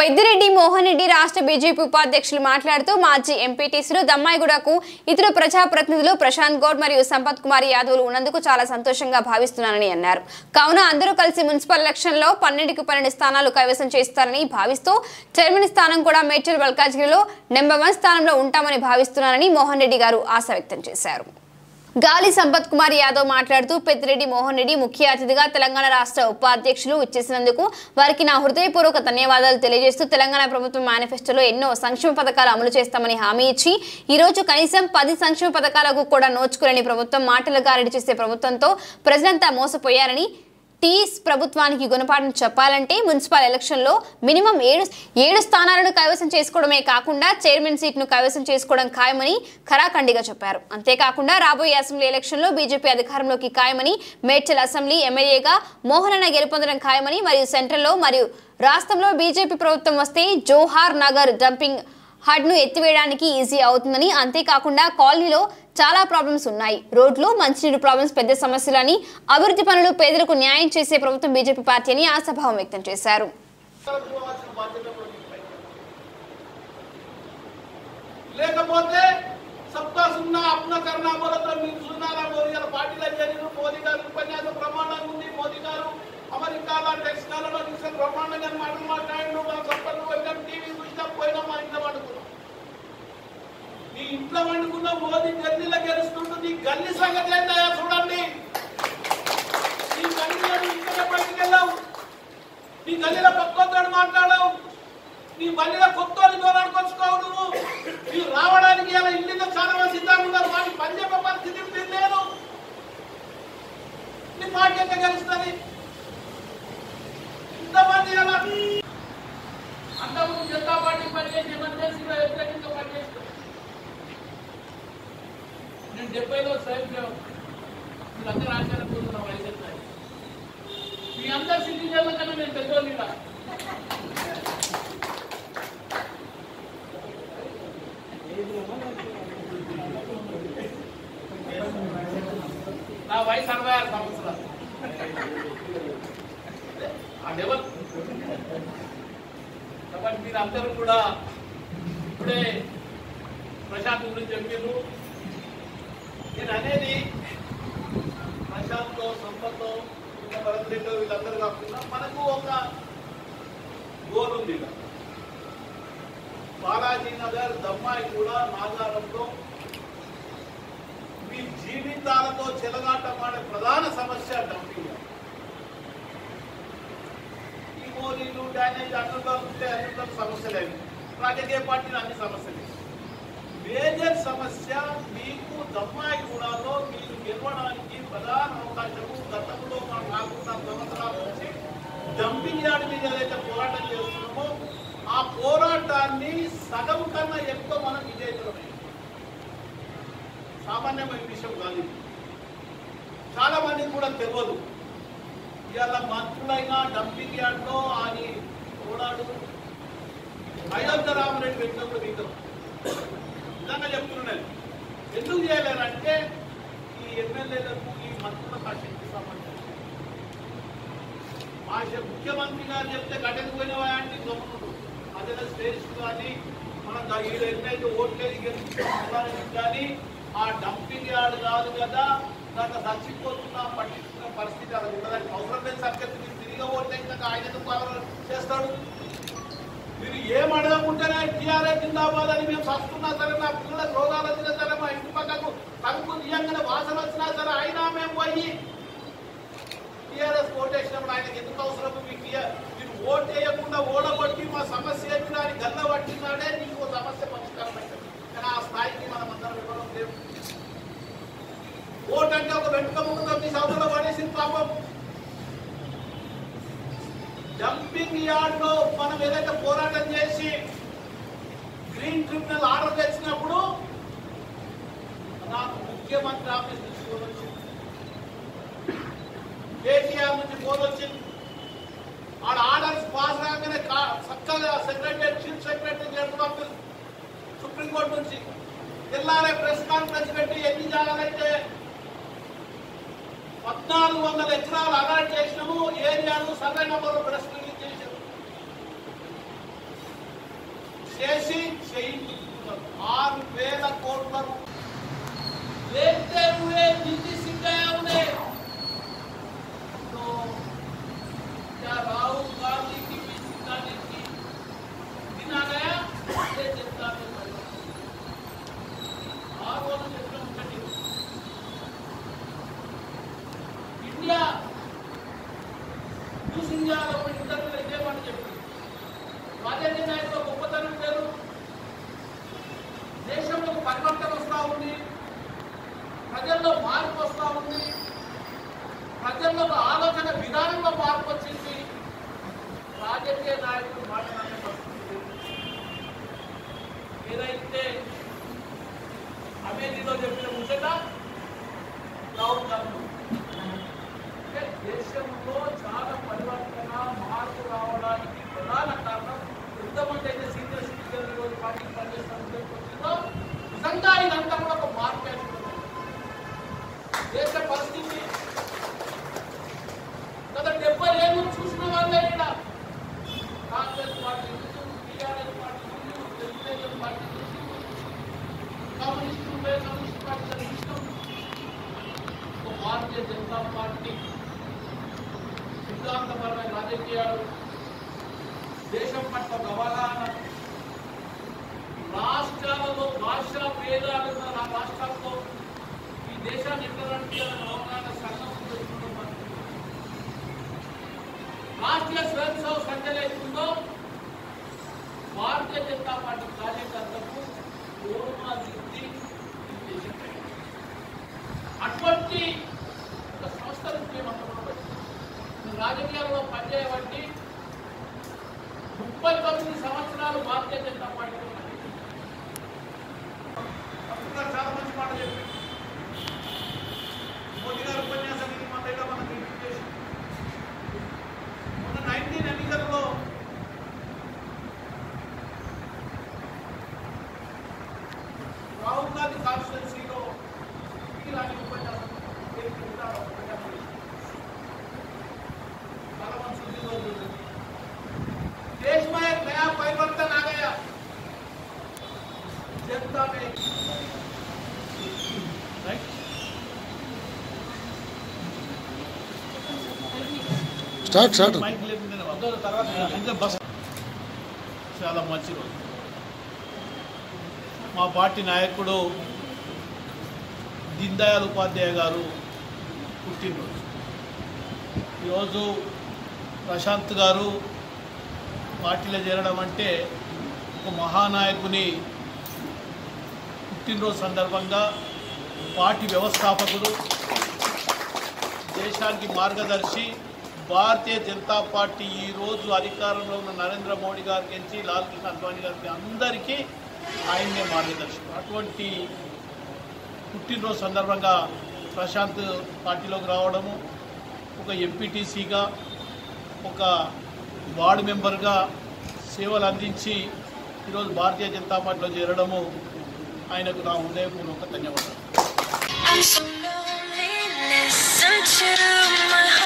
పెద్దిరెడ్డి మోహన్ రెడ్డి రాష్ట్ర బీజేపీ ఉపాధ్యక్షులు మాట్లాడుతూ మాజీ ఎంపీటీసీలు దమ్మాయిగూడకు ఇతర ప్రజాప్రతినిధులు ప్రశాంత్ గౌడ్ మరియు సంపత్ కుమార్ యాదవ్లు ఉన్నందుకు చాలా సంతోషంగా భావిస్తున్నానని అన్నారు కావున అందరూ కలిసి మున్సిపల్ ఎలక్షన్లో పన్నెండుకి పన్నెండు స్థానాలు కైవసం చేస్తారని భావిస్తూ చైర్మన్ స్థానం కూడా మేడ్చల్ మల్కాజ్గిరిలో నెంబర్ వన్ స్థానంలో ఉంటామని భావిస్తున్నానని మోహన్ రెడ్డి గారు ఆశ వ్యక్తం చేశారు గాలి సంపత్ కుమార్ యాదవ్ మాట్లాడుతూ పెద్దిరెడ్డి మోహన్ రెడ్డి ముఖ్య అతిథిగా తెలంగాణ రాష్ట్ర ఉపాధ్యక్షులు ఇచ్చేసినందుకు వారికి నా హృదయపూర్వక ధన్యవాదాలు తెలియజేస్తూ తెలంగాణ ప్రభుత్వం మేనిఫెస్టోలో ఎన్నో సంక్షేమ పథకాలు అమలు చేస్తామని హామీ ఇచ్చి ఈ రోజు కనీసం పది సంక్షేమ పథకాలకు కూడా నోచుకుని ప్రభుత్వం మాటలు గారడి చేసే ప్రభుత్వంతో ప్రజలంతా మోసపోయారని టీఎస్ ప్రభుత్వానికి గుణపాఠం చెప్పాలంటే మున్సిపల్ ఎలక్షన్లో మినిమం ఏడు ఏడు స్థానాలను కైవసం చేసుకోవడమే కాకుండా చైర్మన్ సీట్ను కైవసం చేసుకోవడం ఖాయమని ఖరాఖండిగా చెప్పారు అంతేకాకుండా రాబోయే అసెంబ్లీ ఎలక్షన్లో బీజేపీ అధికారంలోకి ఖాయమని మేడ్చల్ అసెంబ్లీ ఎమ్మెల్యేగా మోహనన్న గెలుపొందడం ఖాయమని మరియు సెంట్రల్లో మరియు రాష్ట్రంలో బీజేపీ ప్రభుత్వం వస్తే జోహార్ నగర్ డంపింగ్ హడ్ను ఎత్తివేయడానికి ఈజీ అవుతుందని అంతేకాకుండా కాలనీలో చాలా ప్రాబ్లమ్స్ ఉన్నాయి రోడ్లు మంచినీరు ప్రాబ్లమ్స్ పెద్ద సమస్యలని అభివృద్ధి పనులు పేదలకు న్యాయం చేసే ప్రభుత్వం బీజేపీ పార్టీ అని ఆశాభావం వ్యక్తం చేశారు పోవాల్సిన బాధ్యత కూడా మీపై. లేకపోతే సబ్కా సున్నా అప్న కర్ణా బోలతో మీరు సున్నారా మోదీ గారు పార్టీలో చేరిన మోదీ గారు ఉపన్యాసం ప్రమాణంగా ఉంది మోదీ గారు అమెరికాలో టెక్స్టాలలో చూసిన బ్రహ్మాండంగా మాటలు మాట్లాడిన మన సప్పట్లు పోయినాం టీవీ చూసినాం పోయినాం మా ఇంట్లో వండుకున్నాం నీ ఇంట్లో వండుకున్న మోదీ గల్లీలో గెలుస్తుంటూ నీ గల్లీ సంగతి ఏంటయ్యా చూడండి నీ గల్లీలో నీ ఇంట్లో బయటికి వెళ్ళావు నీ గల్లీలో పక్కొద్దాడు మాట్లాడావు నీ మళ్ళీలో కొత్త దూరాడుకొచ్చుకోవు నువ్వు నీవు రావడానికి ఇలా ఇల్లు చాలా మంది సిద్ధంగా ఉన్నారు వాడికి పని చెప్పే పరిస్థితి మీకు లేదు నీ పార్టీ ఎంత గెలుస్తుంది ఇంతమంది ఎలా అంతకుముందు జనతా పార్టీ పనిచేసి ఎమర్జెన్సీలో వ్యతిరేకంగా పనిచేస్తాం నేను డెబ్బైలో స్వయం సేవకు మీరందరూ ఆశ్చర్యపోతున్న వయసు ఎంత? మీ అందరు సిటిజన్ల కన్నా నేను పెద్దోళ్ళు ఇలా నా వయసు అరవై ఆరు సంవత్సరాలు ఆ లెవెల్ కాబట్టి మీరు అందరూ కూడా ఇప్పుడే ప్రశాంత్ గురించి చెప్పారు నేను అనేది ప్రశాంత్తో సంపత్తో ఇంకా భరత్ వీళ్ళందరూ కాకుండా మనకు ఒక గోల్ ఉంది ఇలా. బాలాజీ నగర్ దమ్మాయి కూడా నాగారంలో మీ జీవితాలతో చెలగాటమాడే ప్రధాన సమస్య డంపింగ్ ఈ మోరీలు డ్యామేజ్ అన్నుగా ఉంటే అన్నుగా సమస్యలేవి రాజకీయ పార్టీలు అన్ని సమస్యలు మేజర్ సమస్య మీకు దమ్మాయి గూడలో మీరు గెలవడానికి ప్రధాన అవకాశము గతంలో మనం నాలుగున్నర సంవత్సరాల నుంచి డంపింగ్ యార్డ్ మీద ఏదైతే పోరాటం చేస్తున్నామో ఆ పోరాటాన్ని సగం కన్నా ఎక్కువ మనం విజయకరమైంది సామాన్యమైన విషయం కాదు ఇది. చాలా మందికి కూడా తెలియదు ఇవాళ మంత్రులైనా డంపింగ్ యార్డ్లో అని పోరాడు అయోధ్య రామరెడ్డి పెట్టినప్పుడు మీకు నిజంగా చెప్తున్నాను ఎందుకు చేయలేరంటే ఈ ఎమ్మెల్యేలకు ఈ మంత్రులకు ఆ శక్తి సామర్థ్యం మా శ- ముఖ్యమంత్రి గారు చెప్తే గడ్డకు పోయినవా అంటే గమనం అదే స్టేజ్ కానీ మనం దా- ఈడ ఎన్నైతే ఓట్లేదు గెలుచుకోవాలని కానీ ఆ డంపింగ్ యార్డ్ కాదు కదా దాంట్లో చచ్చిపోతున్నా పట్టించుకున్న పరిస్థితి అది ఉండదని అవసరం లేదు సబ్జెక్ట్ మీరు తిరిగి ఓట్లే ఇంకా ఆయన ఎందుకు పవర్ చేస్తాడు మీరు ఏం అడగకుంటేనే టీఆర్ఎస్ జిందాబాద్ అని మేము చస్తున్నా సరే నా పిల్లలకు రోగాలు వచ్చినా సరే మా ఇంటి పక్కకు తగ్గు తీయంగానే వాసన వచ్చినా సరే అయినా మేము పోయి టీఆర్ఎస్ ఓటేసినప్పుడు ఆయనకి ఎందుకు అవసరం మీకు టీఆర్ మీరు ఓటు వేయకుండా ఓడగొట్టి మా సమస్య ఏంటి అని గల్ల పట్టినాడే నీకు ఓ సమస్య పరిష్కారం అవుతుంది కానీ ఆ స్థాయికి మనం అందరం ఇవ్వడం లేవు ఓటు అంటే ఒక వెంట ముఖంతో మీ సౌకర్యంలో పడేసింది పాపం డంపింగ్ యార్డ్ లో మనం ఏదైతే పోరాటం చేసి గ్రీన్ ట్రిబ్యునల్ ఆర్డర్ తెచ్చినప్పుడు నాకు ముఖ్యమంత్రి ఆఫీస్ నుంచి ఫోన్ వచ్చింది కేటీఆర్ నుంచి ఫోన్ వచ్చింది ఆడ ఆర్డర్స్ పాస్ కాగానే కా- చక్కగా సెక్రటరీ చీఫ్ సెక్రటరీ గారు పంపిస్తారు సుప్రీంకోర్టు నుంచి తెల్లారే ప్రెస్ కాన్ఫరెన్స్ పెట్టి ఎన్ని జాగాలైతే పద్నాలుగు వందల ఎకరాలు అలాట్ చేసినాము ఏరియాను సర్వే నంబర్ ప్రెస్ రిలీజ్ చేశారు చేసి చేయించుకున్నారు ఆరు వేల కోట్ల రూ- लेते हुए दिल्ली से गए उन्हें तो क्या राहुल गांधी की भी सिखाने की दिन आ गया ये जनता में परिवर्तन और वो तो जनता में कटी ఇండియా న్యూస్ ఇండియాలో ఒక ఇంటర్వ్యూలో ఇదే మాట చెప్పింది రాజకీయ నాయకుల గొప్పతనం లేదు దేశంలో ఒక పరివర్తన వస్తూ ఉంది ప్రజల్లో మార్పు వస్తూ ఉంది ప్రజల్లో ఒక ఆలోచన విధానంలో మార్పు వచ్చింది రాజకీయ నాయకులు మాట్లాడే పరిస్థితి ఏదైతే అమేథీలో చెప్పిన ముచ్చట రాహుల్ గాంధీ అంటే దేశంలో చాలా పరివర్తన మార్పు రావడానికి ప్రధాన కారణం ఎంతమంది అయితే సీనియర్ సిటిజన్ ఈరోజు పార్టీకి పనిచేస్తున్న వచ్చిందో నిజంగా ఇదంతా కూడా ఒక మార్పు ఏర్పడుతుంది దేశ పరిస్థితి గత డెబ్బై ఏళ్ళు చూసిన వాళ్ళే ఇక్కడ కాంగ్రెస్ పార్టీ నుంచి టీఆర్ఎస్ పార్టీ నుంచి తెలుగుదేశం పార్టీ నుంచి కమ్యూనిస్టు కమ్యూనిస్ట్ పార్టీ ఇష్టం ఒక భారతీయ జనతా పార్టీ సిద్ధాంతపరమైన రాజకీయాలు దేశం పట్ల ఒక అవగాహన రాష్ట్రాలలో భాషా భేదాలు ఉన్న రా- రాష్ట్రాల్లో ఈ దేశాన్ని ఎట్లా నడిపించాలని అవగాహన సంఘం చేస్తున్న పార్టీ. రాష్ట్రీయ స్వయం సేవ సంఖ్యలు అవుతుందో భారతీయ జనతా పార్టీ కార్యకర్తలకు కోరుమా దిద్ది ఈ దేశం పైన. అటువంటి ఒక సంస్థ నుంచి మనం రాజకీయాల్లో పనిచేయబట్టి ముప్పై తొమ్మిది సంవత్సరాలు భారతీయ జనతా పార్టీ చాలా మంచి మాట చెప్పారు మోదీ గారు ఉపన్యాసం ఇది మన దగ్గర మనకు రిపీట్ చేసి మొన్న నైన్టీన్ ఎన్నికల్లో రాహుల్ గాంధీ కాన్స్టిట్యున్సీలో ఇలాంటి ఉపన్యాసం ఏం చెప్తారో ఉపన్యాసం చేసి. చాలా మంది సుద్దిలో చూడండి देश में एक नया परिवर्तन आ गया जनता में राइट స్టార్ట్ స్టార్ట్ మైక్ లేకుండా వందో తర్వాత ఇంకా బస్ చాలా మంచి రోజు మా పార్టీ నాయకుడు దీన్ దయాళ్ ఉపాధ్యాయ గారు పుట్టినరోజు ఈరోజు ప్రశాంత్ గారు పార్టీలో చేరడం అంటే ఒక మహానాయకుని పుట్టినరోజు సందర్భంగా పార్టీ వ్యవస్థాపకుడు దేశానికి మార్గదర్శి భారతీయ జనతా పార్టీ ఈ రోజు అధికారంలో ఉన్న నరేంద్ర మోడీ గారికి నుంచి లాల్ కృష్ణ అద్వానీ గారికి అందరికీ ఆయన్నే మార్గదర్శి అటువంటి పుట్టినరోజు సందర్భంగా ప్రశాంత్ పార్టీలోకి రావడము ఒక ఎంపీటీసీగా ఒక వార్డు మెంబర్గా సేవలు అందించి ఈరోజు భారతీయ జనతా పార్టీలో చేరడము ఆయనకు నా హృదయపూర్వక ధన్యవాదాలు I'm so lonely, listen to my heart.